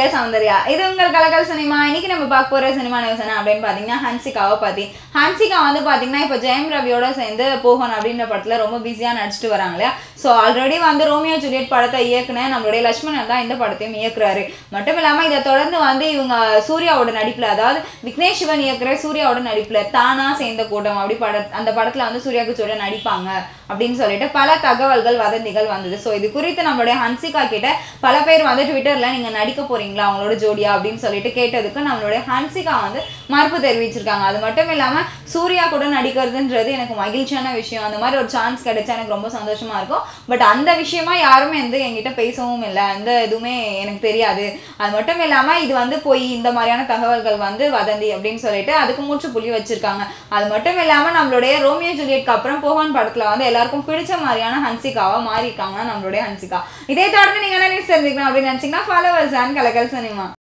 சௌந்தர்யா இது உங்கள் கலக்கல் சினிமா இன்னைக்கு நம்ம பார்க்க போற சினிமா நியூஸ் என்ன அப்படின்னு பாத்தீங்கன்னா ஹன்சிகாவை பத்தி ஹன்சிகா வந்து பாத்தீங்கன்னா இப்போ ஜெயம் ரவியோட சேர்ந்து போகன் அப்படின்ற படத்துல ரொம்ப பிஸியா நடிச்சிட்டு வராங்க இல்லையா ஸோ ஆல்ரெடி வந்து ரோமியோ ஜூலியட் படத்தை இயக்குன நம்மளுடைய லட்சுமணன் தான் இந்த படத்தையும் இயக்குறாரு மட்டும் இல்லாம இதை தொடர்ந்து வந்து இவங்க சூர்யாவோட நடிப்புல அதாவது விக்னேஷ் சிவன் இயக்குற சூர்யாவோட நடிப்புல தானா சேர்ந்த கூட்டம் அப்படி பட அந்த படத்துல வந்து சூர்யாக்கு சூர்யா நடிப்பாங்க அப்படின்னு சொல்லிட்டு பல தகவல்கள் வதந்திகள் வந்தது ஸோ இது குறித்து நம்மளுடைய ஹன்சிகா கிட்ட பல பேர் வந்து ட்விட்டர்ல நீங்க நடிக்க போறீங்களா அவங்களோட ஜோடியா அப்படின்னு சொல்லிட்டு கேட்டதுக்கு நம்மளுடைய ஹன்சிகா வந்து மறுப்பு தெரிவிச்சிருக்காங்க அது மட்டும் இல்லாம சூர்யா கூட நடிக்கிறதுன்றது எனக்கு மகிழ்ச்சியான விஷயம் அந்த மாதிரி ஒரு சான்ஸ் கிடைச்சா எனக்கு ரொம்ப சந்தோஷமா இருக்கும் பட் அந்த விஷயமா யாருமே வந்து என்கிட்ட பேசவும் இல்லை அந்த எதுவுமே எனக்கு தெரியாது அது மட்டும் இல்லாம இது வந்து போய் இந்த மாதிரியான தகவல்கள் வந்து வதந்தி அப்படின்னு சொல்லிட்டு அதுக்கு முற்றுப்புள்ளி வச்சிருக்காங்க அது மட்டும் இல்லாம நம்மளுடைய ரோமியோ ஜூலியட்க்கு அப்புறம் போகன் படத்துல வந்து எல்லாருக்கும் பிடிச்ச மாதிரியான ஹன்சிகாவா மாறி இருக்காங்க நம்மளுடைய ஹன்சிகா இதே தொடர்ந்து நீங்க என்ன நியூஸ் தெரிஞ்சுக்கணும் அப்படின்னு நினைச்சீங்கன்னா ஃபாலோவர்ஸ் அண்ட் கலக்கல் சினிமா